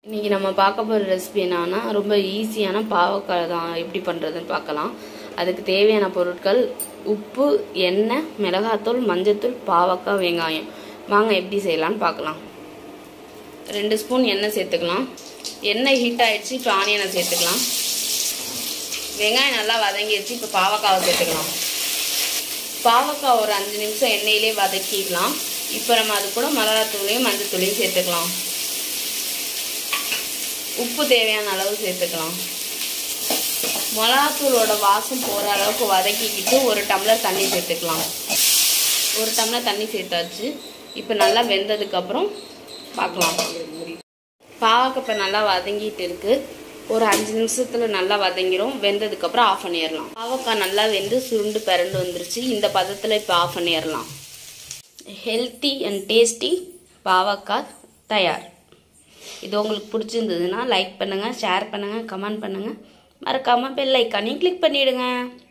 இன்னைக்கு நம்ம பார்க்க போகிற ரெசிபி என்னன்னா ரொம்ப ஈஸியான பாவக்காய் தான் எப்படி பண்ணுறதுன்னு பார்க்கலாம் அதுக்கு தேவையான பொருட்கள் உப்பு எண்ணெய் மிளகாத்தூள் மஞ்சத்தூள் பாவக்காய் வெங்காயம் வாங்க எப்படி செய்யலாம்னு பார்க்கலாம் ரெண்டு ஸ்பூன் எண்ணெய் சேர்த்துக்கலாம் எண்ணெய் ஹீட் ஆயிடுச்சு இப்போ ஆனியனை சேர்த்துக்கலாம் வெங்காயம் நல்லா வதங்கிடுச்சு இப்போ பாவக்காவை சேர்த்துக்கலாம் பாவக்காய் ஒரு அஞ்சு நிமிஷம் எண்ணெயிலே வதக்கிக்கலாம் இப்போ நம்ம அது கூட மிளகாத்தூளையும் மஞ்சத்தூளையும் சேர்த்துக்கலாம் உப்பு தேவையான அளவு சேர்த்துக்கலாம் மிளகாத்தூளோட வாசம் போகிற அளவுக்கு வதக்கிக்கிட்டு ஒரு டம்ளர் தண்ணி சேர்த்துக்கலாம் ஒரு டம்ளர் தண்ணி சேர்த்தாச்சு இப்போ நல்லா வெந்ததுக்கப்புறம் பார்க்கலாம் பாவக்காய் இப்போ நல்லா வதங்கிட்டு இருக்கு ஒரு அஞ்சு நிமிஷத்தில் நல்லா வதங்கிரும் வெந்ததுக்கப்புறம் ஆஃப் பண்ணிடலாம் பாவக்காய் நல்லா வெந்து சுருண்டு பிறண்டு வந்துருச்சு இந்த பதத்தில் இப்போ ஆஃப் பண்ணிடலாம் ஹெல்த்தி அண்ட் டேஸ்டி பாவக்காய் தயார் இது உங்களுக்கு பிடிச்சிருந்ததுன்னா லைக் பண்ணுங்கள் ஷேர் பண்ணுங்கள் கமெண்ட் பண்ணுங்கள் மறக்காமல் பெல் ஐக்கானையும் கிளிக் பண்ணிவிடுங்க